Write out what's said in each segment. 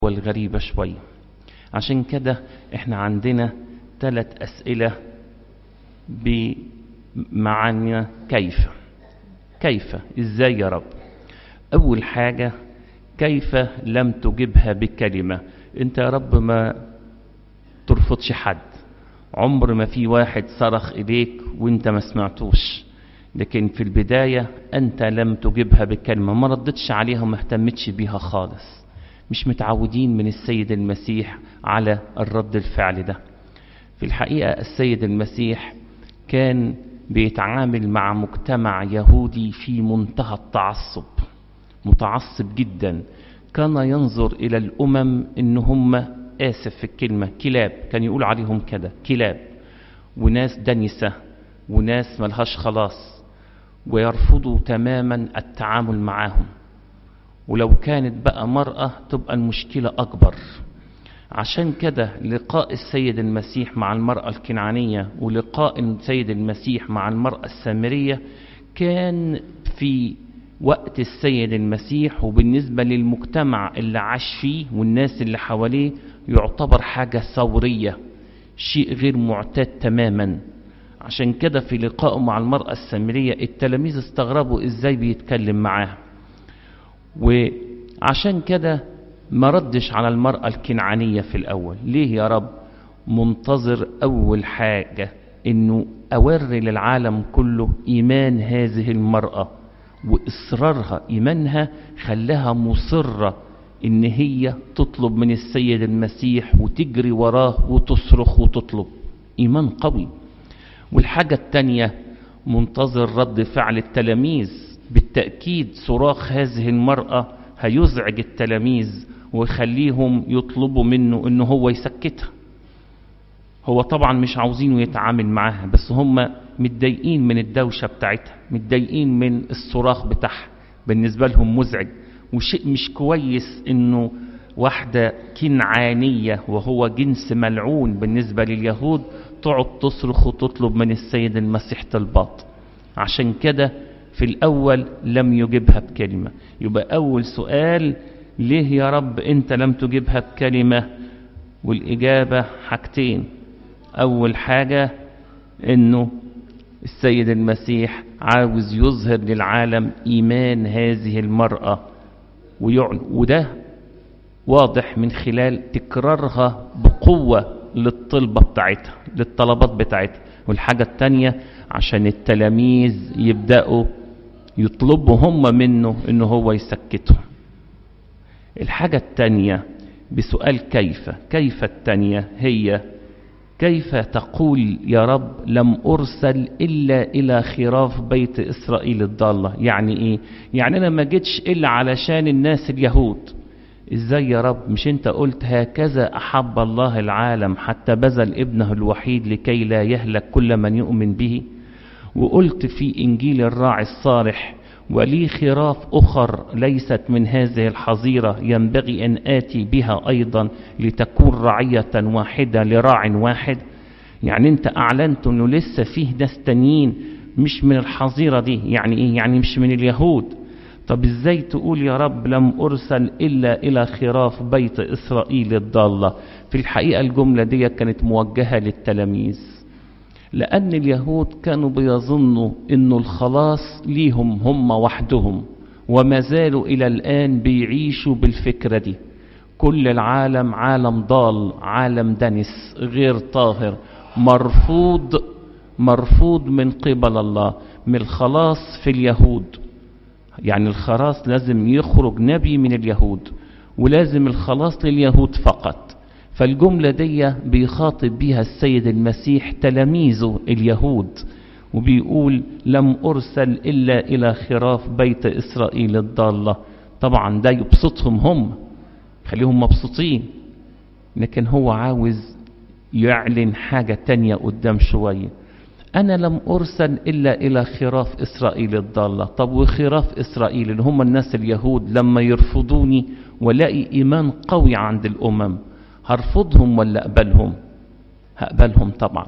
والغريبة شوية عشان كده احنا عندنا ثلاث أسئلة بمعنى كيف كيف ازاي يا رب أول حاجة كيف لم تجبها بكلمة انت يا رب ما ترفضش حد عمر ما في واحد صرخ إليك وانت ما سمعتوش لكن في البداية أنت لم تجبها بكلمة ما ردتش عليها وما اهتمتش بيها خالص مش متعودين من السيد المسيح على الرد الفعل ده في الحقيقة السيد المسيح كان بيتعامل مع مجتمع يهودي في منتهى التعصب متعصب جدا كان ينظر إلى الأمم إن هم آسف في الكلمة كلاب كان يقول عليهم كده كلاب وناس دنسة وناس ملهاش خلاص ويرفضوا تماما التعامل معاهم ولو كانت بقى مرأة تبقى المشكلة أكبر عشان كده لقاء السيد المسيح مع المرأة الكنعانية ولقاء السيد المسيح مع المرأة السامرية كان في وقت السيد المسيح وبالنسبة للمجتمع اللي عاش فيه والناس اللي حواليه يعتبر حاجة ثورية شيء غير معتاد تماما عشان كده في لقائه مع المرأة السامرية التلاميذ استغربوا ازاي بيتكلم معاها وعشان كده ما ردش على المرأة الكنعانية في الأول ليه يا رب منتظر أول حاجة إنه أوري للعالم كله إيمان هذه المرأة وإصرارها إيمانها خلاها مصرة إن هي تطلب من السيد المسيح وتجري وراه وتصرخ وتطلب إيمان قوي والحاجة التانية منتظر رد فعل التلاميذ بالتأكيد صراخ هذه المرأة هيزعج التلاميذ ويخليهم يطلبوا منه انه هو يسكتها هو طبعا مش عاوزينه يتعامل معاها بس هم متضايقين من الدوشة بتاعتها متضايقين من الصراخ بتاعها بالنسبة لهم مزعج وشيء مش كويس انه واحدة كنعانية وهو جنس ملعون بالنسبة لليهود تقعد تصرخ وتطلب من السيد المسيح طلبات عشان كده في الأول لم يجبها بكلمة يبقى أول سؤال ليه يا رب أنت لم تجبها بكلمة والإجابة حاجتين أول حاجة أنه السيد المسيح عاوز يظهر للعالم إيمان هذه المرأة ويعلن وده واضح من خلال تكرارها بقوة للطلبة بتاعتها للطلبات بتاعتها والحاجة التانية عشان التلاميذ يبدأوا يطلبوا هم منه انه هو يسكتهم الحاجة التانية بسؤال كيف كيف التانية هي كيف تقول يا رب لم أرسل إلا إلى خراف بيت إسرائيل الضالة يعني إيه يعني أنا ما جيتش إلا علشان الناس اليهود إزاي يا رب مش أنت قلت هكذا أحب الله العالم حتى بذل ابنه الوحيد لكي لا يهلك كل من يؤمن به وقلت في إنجيل الراعي الصالح ولي خراف أخر ليست من هذه الحظيرة ينبغي أن آتي بها أيضا لتكون رعية واحدة لراع واحد يعني أنت أعلنت أنه لسه فيه ناس تانيين مش من الحظيرة دي يعني إيه يعني مش من اليهود طب إزاي تقول يا رب لم أرسل إلا إلى خراف بيت إسرائيل الضالة في الحقيقة الجملة دي كانت موجهة للتلاميذ لأن اليهود كانوا بيظنوا أن الخلاص ليهم هم وحدهم وما زالوا إلى الآن بيعيشوا بالفكرة دي كل العالم عالم ضال عالم دنس غير طاهر مرفوض مرفوض من قبل الله من الخلاص في اليهود يعني الخلاص لازم يخرج نبي من اليهود ولازم الخلاص لليهود فقط فالجملة دي بيخاطب بيها السيد المسيح تلاميذه اليهود وبيقول لم أرسل إلا إلى خراف بيت إسرائيل الضالة طبعا ده يبسطهم هم خليهم مبسوطين لكن هو عاوز يعلن حاجة تانية قدام شوية أنا لم أرسل إلا إلى خراف إسرائيل الضالة طب وخراف إسرائيل اللي هم الناس اليهود لما يرفضوني ولاقي إيمان قوي عند الأمم هرفضهم ولا أقبلهم هقبلهم طبعا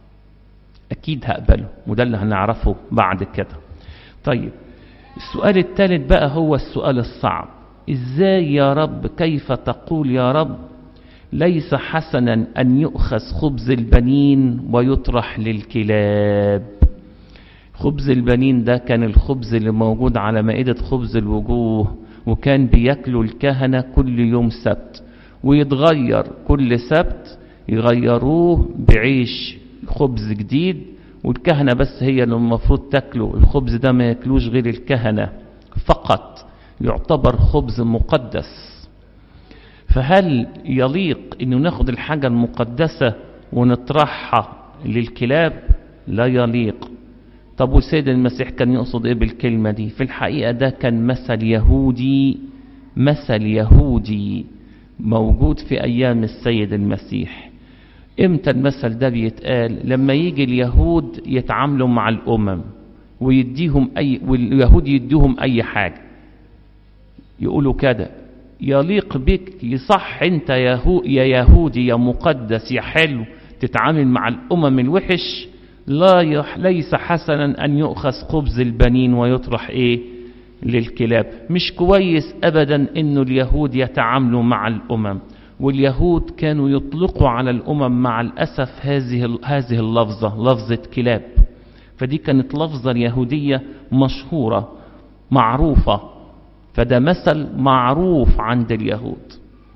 أكيد هقبلهم وده اللي هنعرفه بعد كده طيب السؤال الثالث بقى هو السؤال الصعب ازاي يا رب كيف تقول يا رب ليس حسنا أن يؤخذ خبز البنين ويطرح للكلاب خبز البنين ده كان الخبز اللي موجود على مائدة خبز الوجوه وكان بياكلوا الكهنة كل يوم سبت ويتغير كل سبت يغيروه بعيش خبز جديد والكهنة بس هي اللي المفروض تاكله الخبز ده ما ياكلوش غير الكهنة فقط يعتبر خبز مقدس فهل يليق انه ناخد الحاجة المقدسة ونطرحها للكلاب لا يليق طب والسيد المسيح كان يقصد ايه بالكلمة دي في الحقيقة ده كان مثل يهودي مثل يهودي موجود في ايام السيد المسيح امتى المثل ده بيتقال لما يجي اليهود يتعاملوا مع الامم ويديهم اي واليهود يديهم اي حاجة يقولوا كده يليق بك يصح انت يهو يا يهودي يا مقدس يا حلو تتعامل مع الامم الوحش لا يح ليس حسنا ان يؤخذ خبز البنين ويطرح ايه للكلاب مش كويس ابدا انه اليهود يتعاملوا مع الامم واليهود كانوا يطلقوا على الامم مع الاسف هذه هذه اللفظه لفظه كلاب فدي كانت لفظه يهوديه مشهوره معروفه فده مثل معروف عند اليهود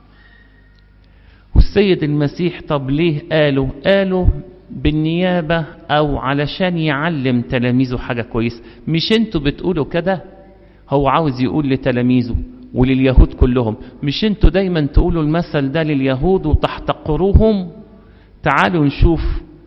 والسيد المسيح طب ليه قالوا قالوا بالنيابة أو علشان يعلم تلاميذه حاجة كويسة مش انتوا بتقولوا كده هو عاوز يقول لتلاميذه ولليهود كلهم مش انتوا دايما تقولوا المثل ده لليهود وتحتقروهم تعالوا نشوف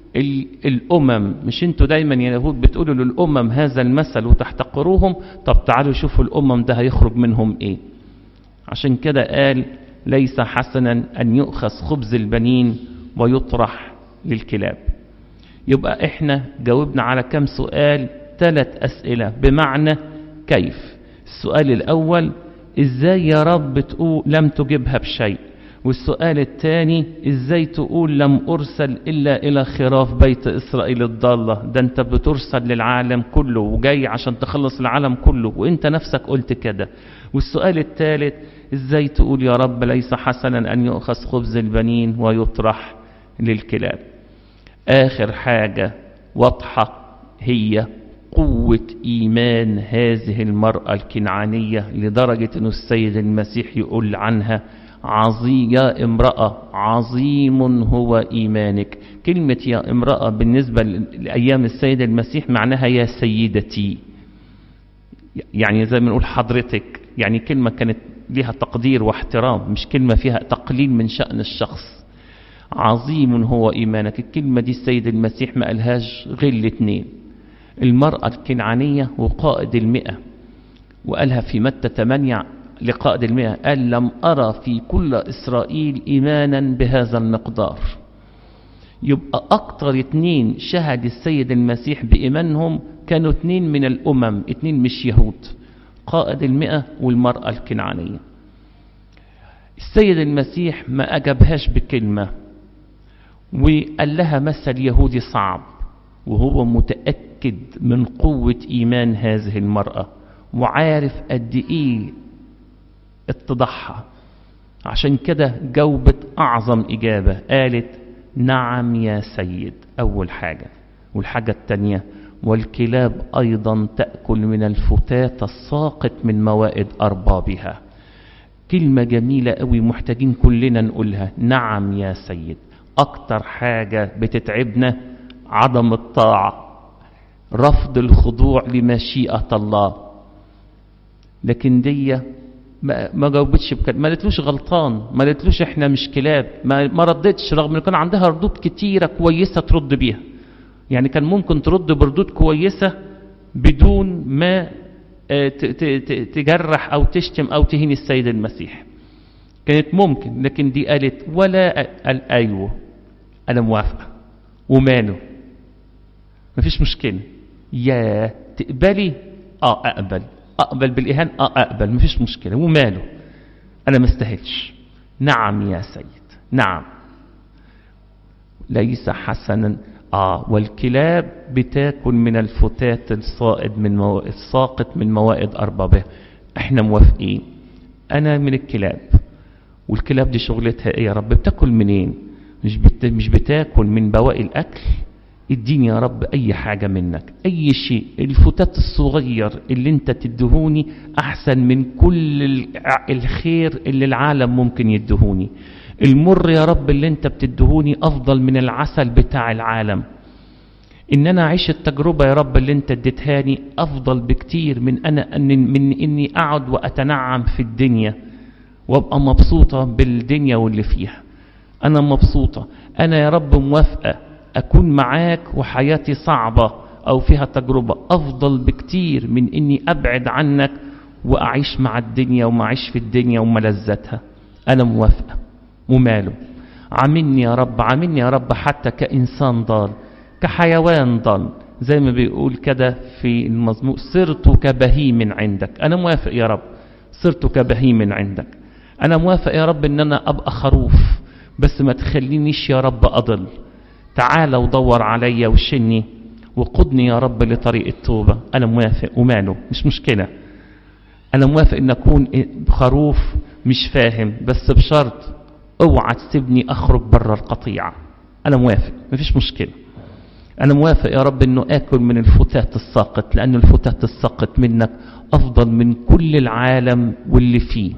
الأمم مش انتوا دايما يا يهود بتقولوا للأمم هذا المثل وتحتقروهم طب تعالوا شوفوا الأمم ده هيخرج منهم ايه عشان كده قال ليس حسنا أن يؤخذ خبز البنين ويطرح للكلاب يبقى احنا جاوبنا على كم سؤال ثلاث أسئلة بمعنى كيف السؤال الأول ازاي يا رب تقول لم تجبها بشيء والسؤال الثاني ازاي تقول لم ارسل الا الى خراف بيت اسرائيل الضالة ده انت بترسل للعالم كله وجاي عشان تخلص العالم كله وانت نفسك قلت كده والسؤال الثالث ازاي تقول يا رب ليس حسنا ان يؤخذ خبز البنين ويطرح للكلاب اخر حاجة واضحة هي قوة إيمان هذه المرأة الكنعانية لدرجة أن السيد المسيح يقول عنها عظيم يا امرأة عظيم هو إيمانك كلمة يا امرأة بالنسبة لأيام السيد المسيح معناها يا سيدتي يعني زي ما نقول حضرتك يعني كلمة كانت لها تقدير واحترام مش كلمة فيها تقليل من شأن الشخص عظيم هو إيمانك الكلمة دي السيد المسيح ما قالهاش غير الاثنين المرأة الكنعانية وقائد المئة وقالها في متى 8 لقائد المئة قال لم أرى في كل إسرائيل إيمانا بهذا المقدار يبقى أكتر اتنين شهد السيد المسيح بإيمانهم كانوا اتنين من الأمم اتنين مش يهود قائد المئة والمرأة الكنعانية السيد المسيح ما أجابهاش بكلمة وقال لها مثل يهودي صعب وهو متأكد من قوة إيمان هذه المرأة وعارف قد إيه اتضحى عشان كده جاوبت أعظم إجابة قالت نعم يا سيد أول حاجة والحاجة التانية والكلاب أيضا تأكل من الفتات الساقط من موائد أربابها كلمة جميلة قوي محتاجين كلنا نقولها نعم يا سيد أكتر حاجة بتتعبنا عدم الطاعة رفض الخضوع لمشيئة الله لكن دي ما جاوبتش بكلمة ما قالتلوش غلطان ما قالتلوش احنا مش كلاب ما, ما ردتش رغم ان كان عندها ردود كتيرة كويسة ترد بيها يعني كان ممكن ترد بردود كويسة بدون ما تجرح او تشتم او تهين السيد المسيح كانت ممكن لكن دي قالت ولا قال ايوه انا موافقه وماله مفيش مشكله يا تقبلي اه اقبل اقبل بالاهان اه اقبل مفيش مشكله وماله انا ما استاهلش نعم يا سيد نعم ليس حسنا اه والكلاب بتاكل من الفتات الصائد من مو... الساقط من موائد اربابها احنا موافقين انا من الكلاب والكلاب دي شغلتها ايه يا رب بتاكل منين مش بت... مش بتاكل من بواقي الاكل اديني يا رب اي حاجة منك اي شيء الفتات الصغير اللي انت تدهوني احسن من كل الع- الخير اللي العالم ممكن يدهوني المر يا رب اللي انت بتدهوني افضل من العسل بتاع العالم ان انا اعيش التجربة يا رب اللي انت اديتهاني افضل بكتير من انا أن من اني اقعد واتنعم في الدنيا وابقى مبسوطة بالدنيا واللي فيها انا مبسوطة انا يا رب موافقة اكون معاك وحياتي صعبة او فيها تجربة افضل بكتير من اني ابعد عنك واعيش مع الدنيا وما اعيش في الدنيا وملذتها انا موافقة وماله عاملني يا رب عاملني يا رب حتى كإنسان ضال كحيوان ضال زي ما بيقول كده في المزمور صرت كبهيم عندك أنا موافق يا رب صرت كبهيم عندك أنا موافق يا رب إن أنا أبقى خروف بس ما تخلينيش يا رب أضل تعال ودور عليا وشني وقدني يا رب لطريق التوبة أنا موافق وماله مش مشكلة أنا موافق إن أكون خروف مش فاهم بس بشرط اوعى تسيبني أخرج بره القطيعة أنا موافق مفيش مشكلة أنا موافق يا رب إنه آكل من الفتات الساقط لأن الفتات الساقط منك أفضل من كل العالم واللي فيه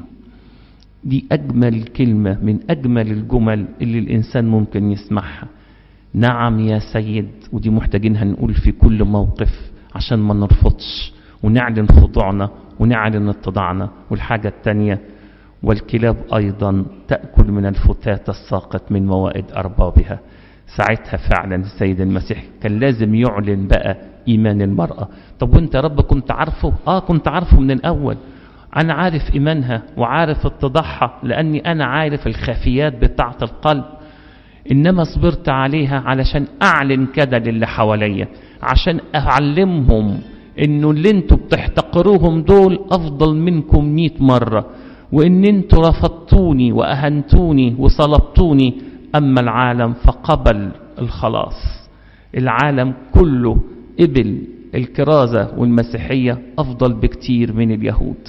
دي أجمل كلمة من أجمل الجمل اللي الإنسان ممكن يسمعها نعم يا سيد ودي محتاجينها نقول في كل موقف عشان ما نرفضش ونعلن خضوعنا ونعلن اتضاعنا والحاجة التانية والكلاب أيضا تأكل من الفتات الساقط من موائد أربابها ساعتها فعلا السيد المسيح كان لازم يعلن بقى إيمان المرأة طب وانت يا رب كنت عارفه آه كنت عارفه من الأول أنا عارف إيمانها وعارف اتضاعها لأني أنا عارف الخفيات بتاعة القلب إنما صبرت عليها علشان أعلن كده للي حواليا عشان أعلمهم إنه اللي انتوا بتحتقروهم دول أفضل منكم مئة مرة وإن انتوا رفضتوني وأهنتوني وصلبتوني أما العالم فقبل الخلاص العالم كله قبل الكرازة والمسيحية أفضل بكتير من اليهود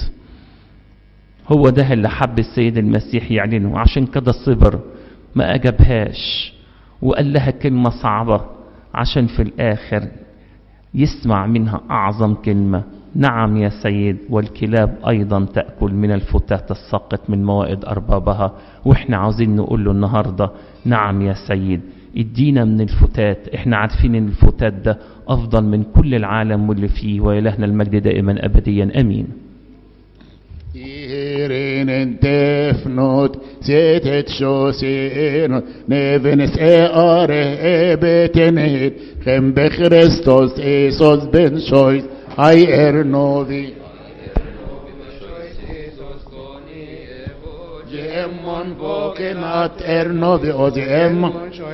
هو ده اللي حب السيد المسيح يعلنه عشان كده صبر ما أجابهاش وقال لها كلمة صعبة عشان في الآخر يسمع منها أعظم كلمة نعم يا سيد والكلاب أيضا تأكل من الفتات الساقط من موائد أربابها وإحنا عاوزين نقول له النهاردة نعم يا سيد ادينا من الفتات احنا عارفين ان الفتات ده افضل من كل العالم واللي فيه وإلهنا المجد دائما ابديا امين Irin tefnot, setet shosin, nevenes e are e betenit, chem be Christos Isos ben shois, ai er novi. Gemmon voken at er novi, o gemmon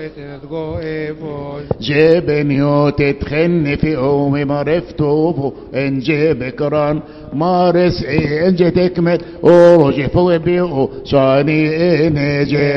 جبن يوتت خن في أومي مرفتوبو إن جيبك ران مارس إن جتكمت أو جفو بيو شاني إن جيب